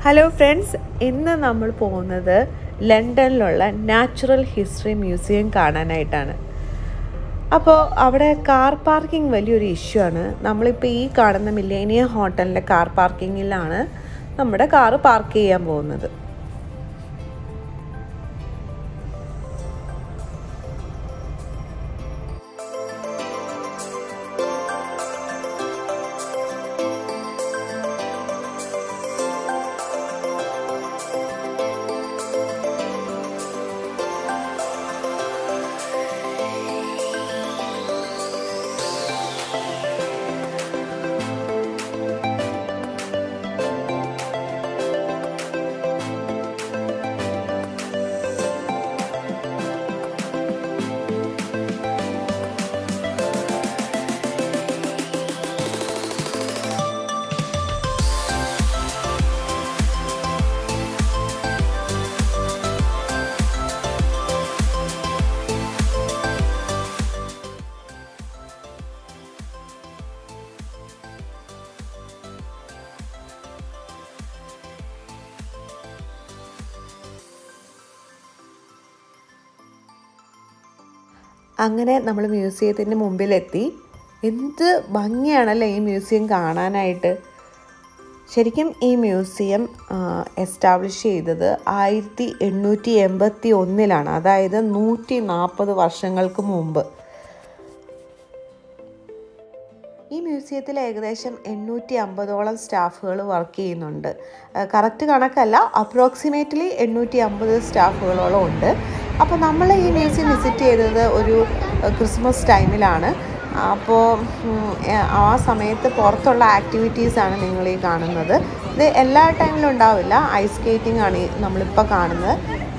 Hello friends ഇന്ന് നമ്മൾ പോകുന്നത് ലണ്ടനിലുള്ള നാച്ചുറൽ ഹിസ്റ്ററി മ്യൂസിയം കാണാനായിട്ടാണ് അപ്പോൾ അവിടെ കാർ പാർക്കിംഗ് വലിയൊരു ഇഷ്യൂ ആണ് നമ്മളിപ്പോൾ ഈ കാണുന്ന മില്ലേനിയ ഹോട്ടലിൻ്റെ കാർ പാർക്കിങ്ങിലാണ് നമ്മുടെ കാറ് പാർക്ക് ചെയ്യാൻ പോകുന്നത് അങ്ങനെ നമ്മൾ മ്യൂസിയത്തിൻ്റെ മുമ്പിലെത്തി എന്ത് ഭംഗിയാണല്ലേ ഈ മ്യൂസിയം കാണാനായിട്ട് ശരിക്കും ഈ മ്യൂസിയം എസ്റ്റാബ്ലിഷ് ചെയ്തത് ആയിരത്തി എണ്ണൂറ്റി എൺപത്തി ഒന്നിലാണ് അതായത് നൂറ്റി നാൽപ്പത് വർഷങ്ങൾക്ക് മുമ്പ് ഈ മ്യൂസിയത്തിൽ ഏകദേശം എണ്ണൂറ്റി അമ്പതോളം സ്റ്റാഫുകൾ വർക്ക് ചെയ്യുന്നുണ്ട് കറക്റ്റ് കണക്കല്ല അപ്രോക്സിമേറ്റ്ലി എണ്ണൂറ്റി അമ്പത് സ്റ്റാഫുകളോളം ഉണ്ട് അപ്പോൾ നമ്മൾ ഈ മ്യൂസിയം വിസിറ്റ് ചെയ്തത് ഒരു ക്രിസ്മസ് ടൈമിലാണ് അപ്പോൾ ആ സമയത്ത് പുറത്തുള്ള ആക്ടിവിറ്റീസാണ് നിങ്ങൾ ഈ കാണുന്നത് ഇത് എല്ലാ ടൈമിലും ഉണ്ടാവില്ല ഐസ് സ്കേറ്റിംഗ് ആണ് നമ്മളിപ്പോൾ കാണുന്നത്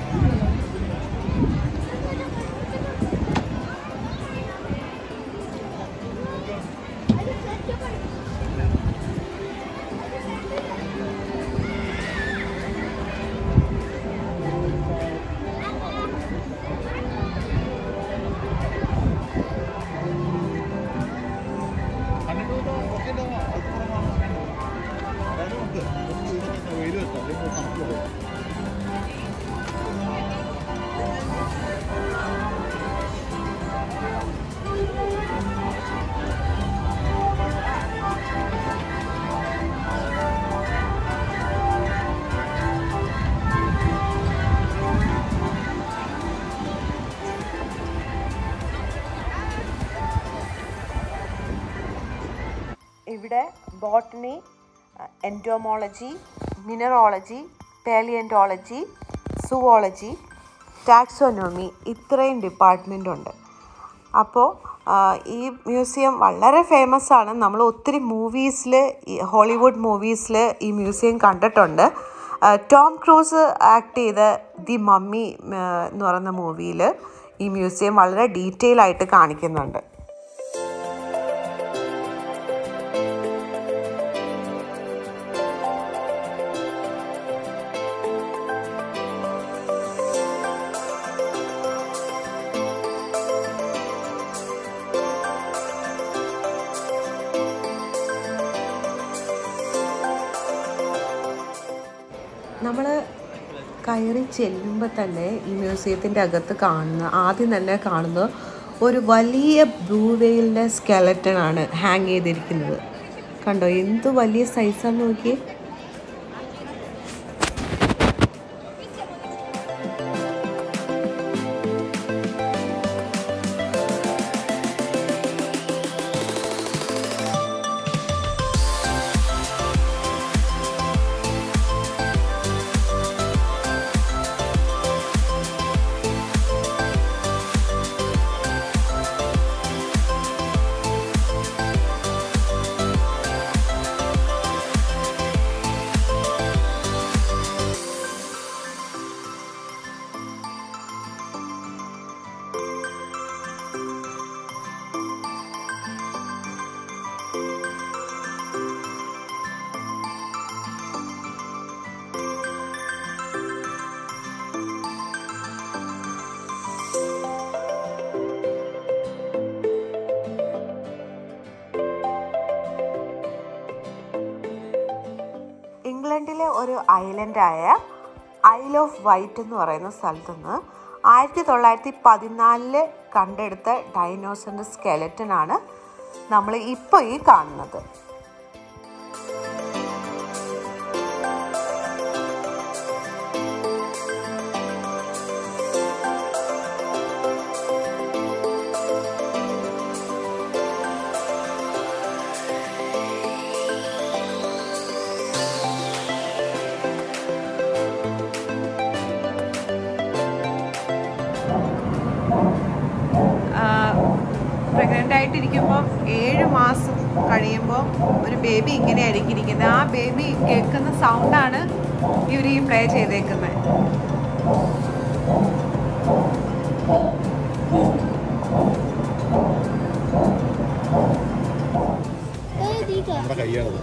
ഇവിടെ botany entomology mineralogy palaeontology zoology taxonomy ഇത്രയും ഡിപ്പാർട്ട്മെൻ്റ് ഉണ്ട് അപ്പോൾ ഈ മ്യൂസിയം വളരെ ഫേമസ് ആണ് നമ്മൾ ഒത്തിരി മൂവീസിൽ ഹോളിവുഡ് മൂവീസിൽ ഈ മ്യൂസിയം കണ്ടിട്ടുണ്ട് ടോം ക്രൂസ് ആക്ട് ചെയ്ത ദി മമ്മി എന്ന് പറയുന്ന മൂവിയിൽ ഈ മ്യൂസിയം വളരെ ഡീറ്റെയിൽ ആയിട്ട് കാണിക്കുന്നുണ്ട് നമ്മൾ കയറി ചെല്ലുമ്പോൾ തന്നെ ഈ മ്യൂസിയത്തിൻ്റെ അകത്ത് കാണുന്ന ആദ്യം തന്നെ കാണുന്നത് ഒരു വലിയ ബ്ലൂ വെയിലിൻ്റെ സ്കെലറ്റൺ ആണ് ഹാങ് ചെയ്തിരിക്കുന്നത് കണ്ടോ എന്ത് വലിയ സൈസാന്ന് നോക്കിയേ സ്കോട്ട്ലൻഡിലെ ഒരു ഐലൻഡായ ഐൽ ഓഫ് വൈറ്റ് എന്ന് പറയുന്ന സ്ഥലത്തുനിന്ന് ആയിരത്തി തൊള്ളായിരത്തി പതിനാലില് കണ്ടെടുത്ത ഡൈനോസറിൻ്റെ സ്കെലറ്റനാണ് നമ്മൾ ഇപ്പോൾ ഈ കാണുന്നത് പ്രഗ്നൻ്റ് ആയിട്ടിരിക്കുമ്പോൾ ഏഴ് മാസം കഴിയുമ്പോൾ ഒരു ബേബി ഇങ്ങനെയായിരിക്കും ഇരിക്കുന്നത് ആ ബേബി കേൾക്കുന്ന സൗണ്ടാണ് ഇവർ ഈ പ്ലേ ചെയ്തേക്കുന്നത് നമ്മുടെ കൈയാണത്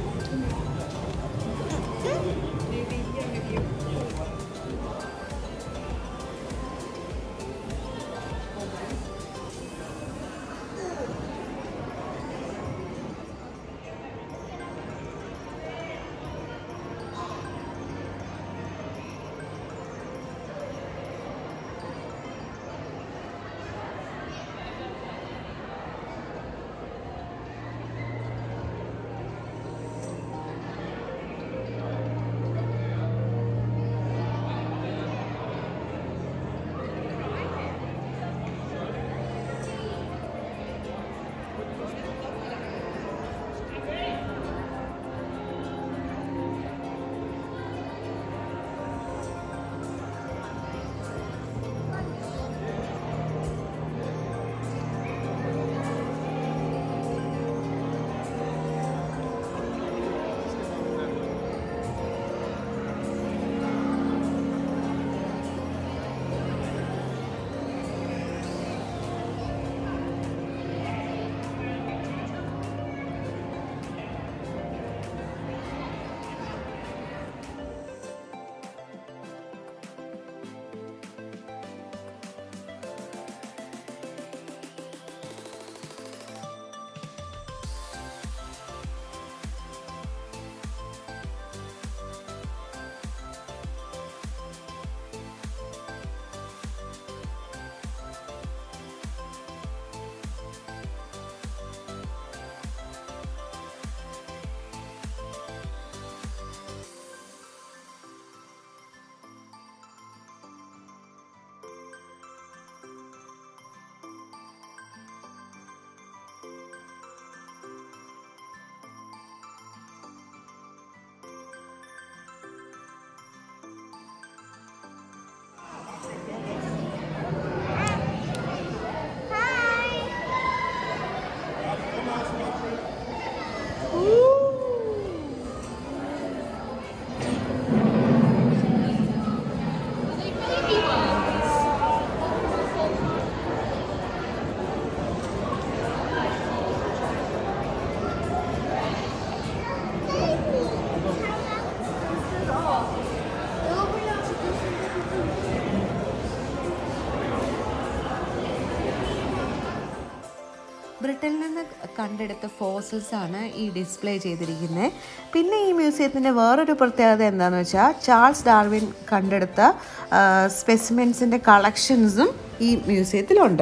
ബ്രിട്ടനിൽ നിന്ന് കണ്ടെടുത്ത ഫോസിൽസ് ആണ് ഈ ഡിസ്പ്ലേ ചെയ്തിരിക്കുന്നത് പിന്നെ ഈ മ്യൂസിയത്തിൻ്റെ വേറൊരു പ്രത്യേകത എന്താണെന്ന് വെച്ചാൽ ചാൾസ് ഡാർവിൻ കണ്ടെടുത്ത സ്പെസിമെൻസിൻ്റെ കളക്ഷൻസും ഈ മ്യൂസിയത്തിലുണ്ട്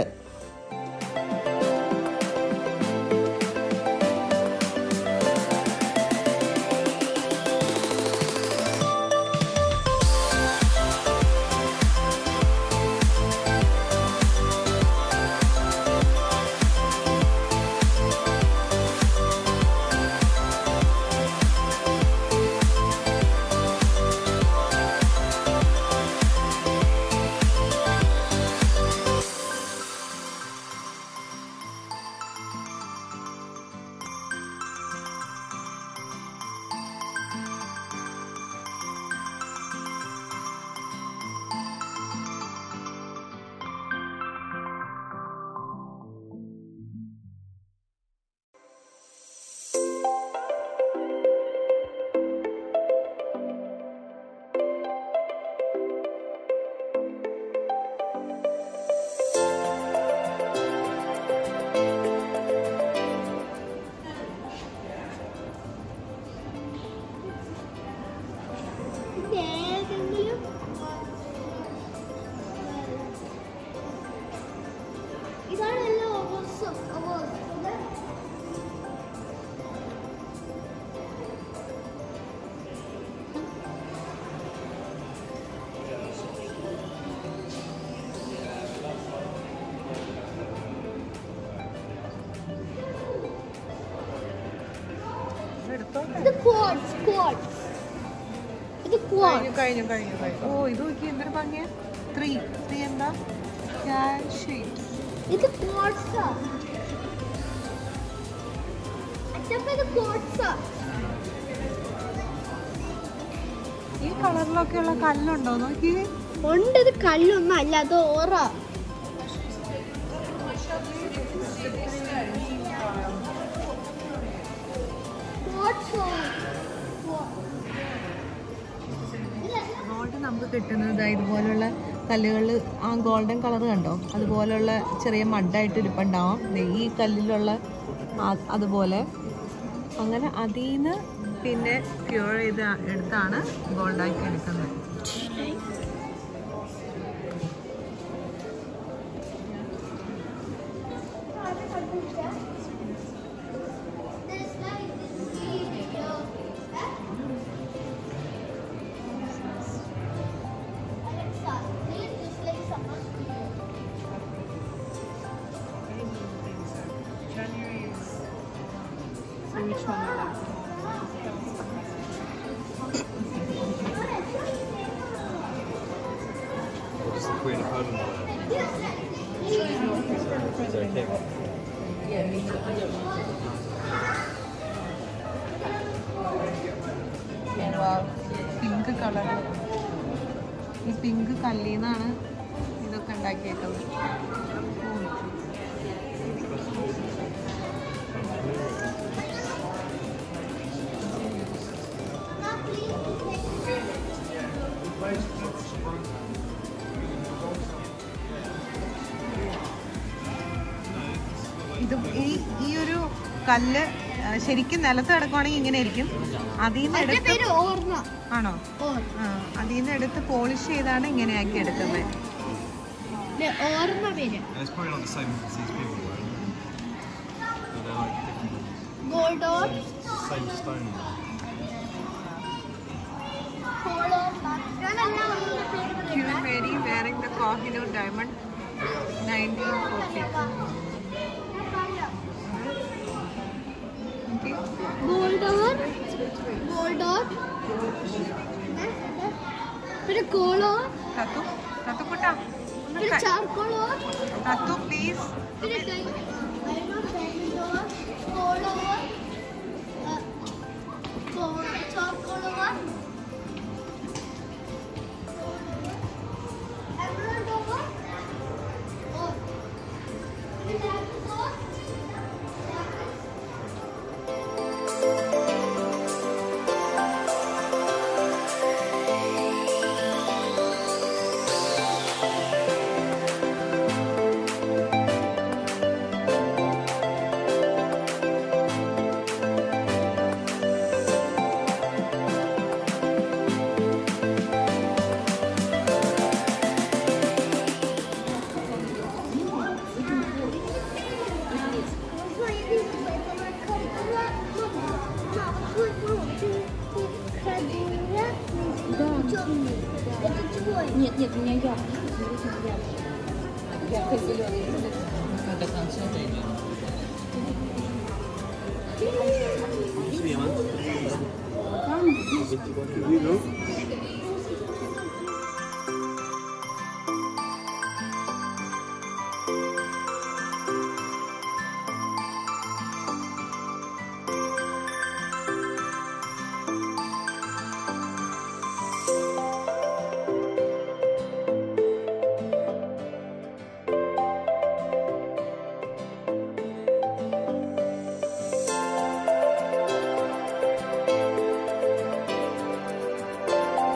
ഇതിന്റെ ഏതെങ്കിലും ഇതാണ് എല്ലാ അവേഴ്സും അവേഴ്സ് എടുത്തോട്ടെ ഇത് ക്വാഡ്സ് ക്വാഡ്സ് ഇത് കഴിഞ്ഞു ക്വാഡ് കഴിഞ്ഞു കഴിഞ്ഞു കഴിഞ്ഞു ഓ ഇത് നോക്കി എന്തൊരു ഭംഗിയ ത്രീ ത്രീ എന്താ ക്യാൻ ഷീറ്റ് ഇത് ക്വാഡ്സാ അച്ഛപ്പ ഇത് ക്വാഡ്സാ ഈ കളറിലൊക്കെ ഉള്ള കല്ലുണ്ടോ നോക്കി ഉണ്ട് ഇത് കല്ലൊന്നും അല്ല അത് ഓറ ഗോൾഡ് നമുക്ക് കിട്ടുന്നത് ദാ ഇതുപോലുള്ള കല്ലുകൾ ആ ഗോൾഡൻ കളർ കണ്ടോ അതുപോലുള്ള ചെറിയ മഡായിട്ട് ഇരിപ്പുണ്ടാവാം ദേ ഈ കല്ലിലുള്ള ആ- അതുപോലെ അങ്ങനെ അതിൽ നിന്ന് പിന്നെ ക്യൂർ ചെയ്ത് എടുത്താണ് ഗോൾഡാക്കി എടുക്കുന്നത് What does the Queen of Poland wear? Is it okay? Pink colour ഈ പിങ്ക് കല്ലിൽ നിന്നാണ് ഇതൊക്കെ ഉണ്ടാക്കിയേക്കുന്നത് ഉം. ഇത് ഈ ഈ ഒരു കല്ല് ആ, ശരിക്കും നിലത്ത് കിടക്കുവാണെങ്കിൽ ഇങ്ങനെ ഇരിക്കും അതിൽ നിന്ന് എന്റെ എടുത്ത് പേര് ഓർമ്മ ആണോ ഓർ ആ അതിൽ നിന്ന് എടുത്ത് പോളിഷ് ചെയ്താണ് ഇങ്ങനെയാക്കി എടുക്കുന്നത് ദേ, ഓർമ്മ പേര് And it's probably not the same as these people wear. But they're like different, gold or same stone. ഹോൾ ഓർമ്മ ഞാനെല്ലാം അവരുടെ പേര് Q പറയാം Mary wearing the Kohinoor diamond 1940. Okay. Gold or gold or പിന്നെ കോൾ ഓർ Tatu, Tatu കുട്ടാ ഒന്ന് പിന്നെ ക- ചാർക്കോൾ ഓർ Tatu please. പിന്നെ coal or charcoal or emerald or or പിന്നെ ഓർ Нет, нет, у меня ярко. Ярко-зеленый. Thank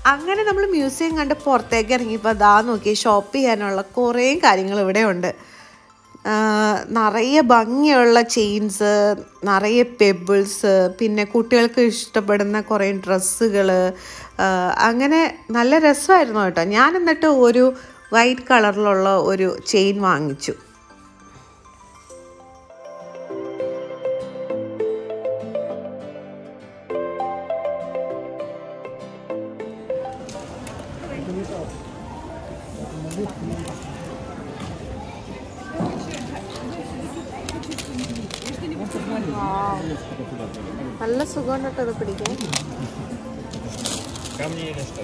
അങ്ങനെ നമ്മൾ മ്യൂസിയം കണ്ട് പുറത്തേക്ക് ഇറങ്ങിയപ്പോൾ ദാ നോക്കി ഷോപ്പ് ചെയ്യാനുള്ള കുറേ കാര്യങ്ങൾ ഇവിടെ ഉണ്ട് ആ, നിറയെ ഭംഗിയുള്ള ചെയിൻസ് നിറയെ പെബിൾസ് പിന്നെ കുട്ടികൾക്ക് ഇഷ്ടപ്പെടുന്ന കുറേ ഡ്രസ്സുകൾ അങ്ങനെ നല്ല രസമായിരുന്നു കേട്ടോ ഞാൻ എന്നിട്ട് ഒരു വൈറ്റ് കളറിലുള്ള ഒരു ചെയിൻ വാങ്ങിച്ചു നല്ല സുഖമുണ്ട് കേട്ടോ ഇത് പിടിക്കാൻ Камни или что?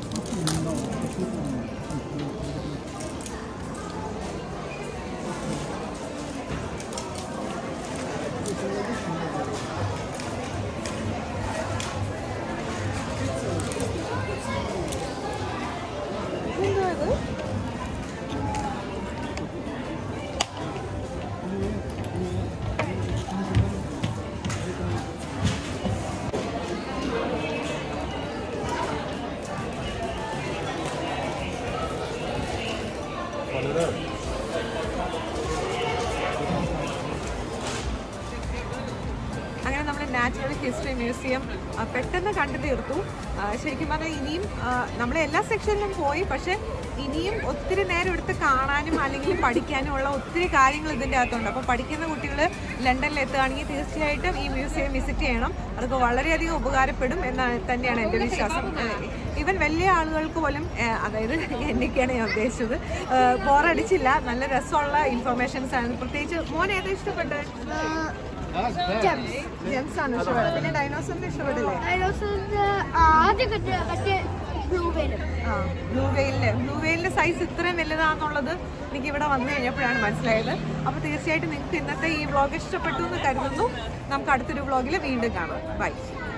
അങ്ങനെ നമ്മൾ നാച്ചുറൽ ഹിസ്റ്ററി മ്യൂസിയം ആ, പെട്ടെന്ന് കണ്ടു തീർത്തു ആ, ശരിക്കും പറഞ്ഞാൽ ഇനിയും നമ്മൾ എല്ലാ സെക്ഷനിലും പോയി പക്ഷെ ഇനിയും ഒത്തിരി നേരം എടുത്ത് കാണാനും അല്ലെങ്കിൽ പഠിക്കാനും ഉള്ള ഒത്തിരി കാര്യങ്ങൾ ഇതിൻ്റെ അകത്തുണ്ട് അപ്പോൾ പഠിക്കുന്ന കുട്ടികൾ ലണ്ടനിൽ എത്തുകയാണെങ്കിൽ തീർച്ചയായിട്ടും ഈ മ്യൂസിയം വിസിറ്റ് ചെയ്യണം അതൊക്കെ വളരെയധികം ഉപകാരപ്പെടും എന്നാണ് തന്നെയാണ് എൻ്റെ വിശ്വാസം ഈവൻ വലിയ ആളുകൾക്ക് പോലും ആ, അതായത് എന്നൊക്കെയാണ് ഞാൻ ഉദ്ദേശിച്ചത് ബോറടിച്ചില്ല നല്ല രസമുള്ള ഇൻഫർമേഷൻസ് ആണ് പ്രത്യേകിച്ച് മോൻ ഏതാ ഇഷ്ടപ്പെട്ടത് ജെംസ് ആണ് ഇഷ്ടപ്പെട്ടത് പിന്നെ ഡൈനോസറിനെ ഇഷ്ടപ്പെട്ടില്ലേ ഡൈനോസറിന്റെ ആദ്യം കെട്ടിയ മറ്റേ ബ്ലൂ വെയിലും ആ ബ്ലൂ വെയിലില് ബ്ലൂ വെയിലിന്റെ സൈസ് ഇത്രയും വലുതാന്നുള്ളത് എനിക്ക് ഇവിടെ വന്നു കഴിഞ്ഞപ്പോഴാണ് മനസ്സിലായത് അപ്പോൾ തീർച്ചയായിട്ടും നിങ്ങൾക്ക് ഇന്നത്തെ ഈ വ്ളോഗ് ഇഷ്ടപ്പെട്ടു എന്ന് കരുതുന്നു നമുക്ക് അടുത്തൊരു വ്ളോഗിൽ വീണ്ടും കാണാം ബൈ